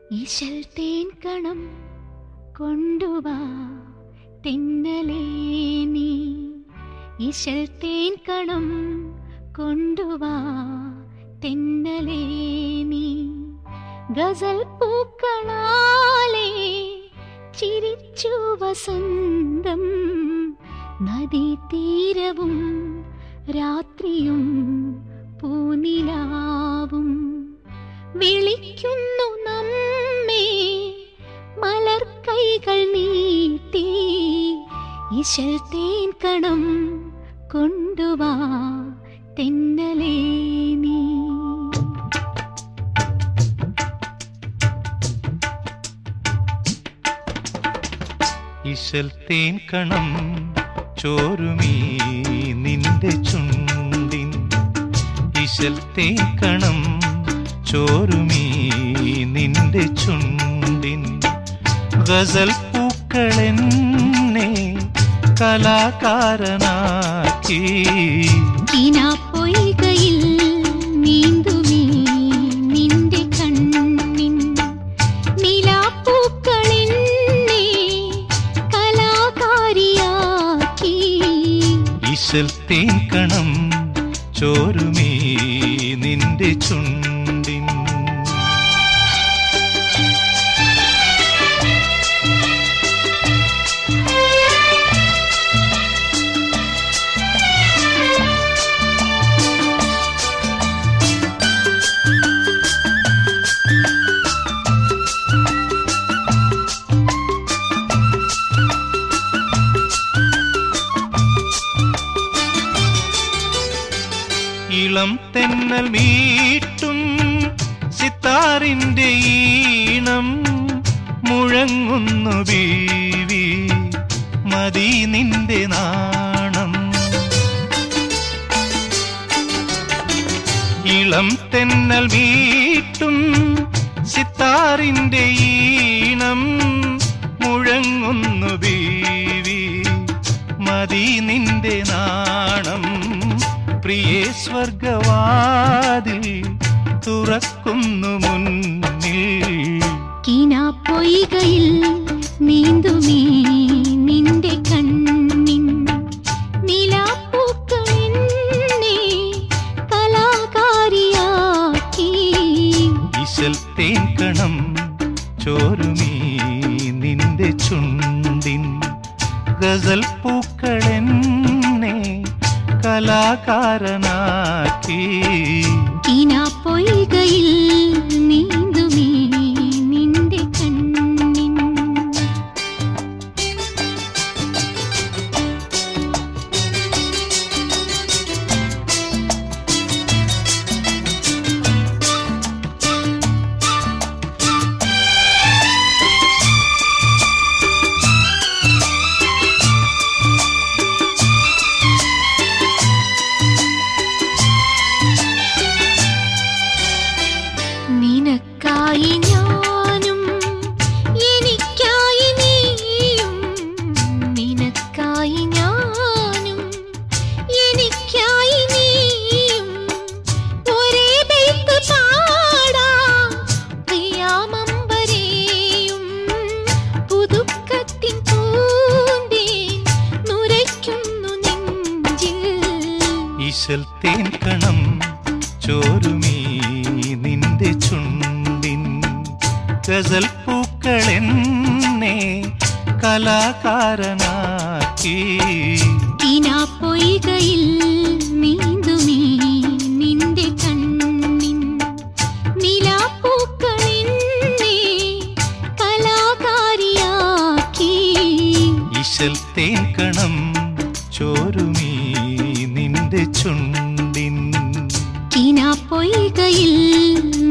ഇശൽ തേൻ കണം കൊണ്ടുവാ തെന്നലേ നീ ഇശൽ തേൻ കണം കൊണ്ടുവാ തെന്നലേ നീ ഗസൽ പൂക്കളാലേ ചിരിച്ചു വസന്തം നദീതീരവും രാത്രിയും പൂനിലാവും വിളിക്കുന്നു നമ്മെ മലർ കൈകൾ നീട്ടി ഇശൽ തേൻ കണം കൊണ്ടുവാ തെന്നലേ നീ ഇശൽ തേൻ കണം ചോരുമീ നിന്റെ ചുണ്ടിൻ ഇശൽ തേൻ കണം ചോരുമീ നിന്റെ ചുണ്ടിൻ ഗസൽ പൂക്കളെന്നെ കലാകാരനാക്കി പൊയ്കയിൽ നീന്തുമീ നിന്റെ കണ്ണിൻ നിലാപ്പൂക്കളെന്നെ കലാകാരിയാക്കി ഇശൽ തേൻ കണം ചോരുമീ നിന്റെ ചുണ്ടിൻ ഇളം തെന്നൽ മീട്ടും സിത്താറിന്റെ ഈണം മുഴങ്ങുന്നു ബീവി മതി നിന്റെ നാണം ഇളം തെന്നൽ മീട്ടും സിത്താറിന്റെ ഈണം മുഴങ്ങുന്നു ബീവി മതി നിന്റെ നാണം പ്രിയേ സ്വർഗവാതിൽ തുറക്കുന്നു മുന്നിൽ പൊയ്കയിൽ നീന്തുമീ നിന്റെ കണ്ണിൻ നിലാപ്പൂക്കളെന്നെ കലാകാരിയാക്കി ഇശൽ തേൻ കണം ചോരുമീ നിന്റെ ചുണ്ടിൻ ഗസൽ പൂക്കളെന്നെ കലാകാരനാക്കി പൊയ്കയിൽ നീന്തുമീ നിന്റെ കണ്ണിൻ നിനക്കായി ഞാനും എനിക്കായി നീയും നിനക്കായി ഞാനും എനിക്കായി നീയും ഒരേ ബെയ്ത്ത് പാടാം പ്രിയാമമ്പരേയും പുതുക്കത്തിൻ പൂന്തേ നുരയ്ക്കുന്നു നെഞ്ചിൽ ഇശൽ തേൻ കണം ചോരുമീ നിന്റെ ചുണ്ടിൻ ഗസൽ പൂക്കളെന്നെ കലാകാരനാക്കി പൊയ്കയിൽ നീന്തുമീ നിന്റെ കണ്ണിൻ നിലാപ്പൂക്കളെന്നെ കലാകാരിയാക്കി ഇശൽ തേൻ കണം ചോരുമീ നിന്റെ ചുണ്ടിൻ പൊയ്കയിൽ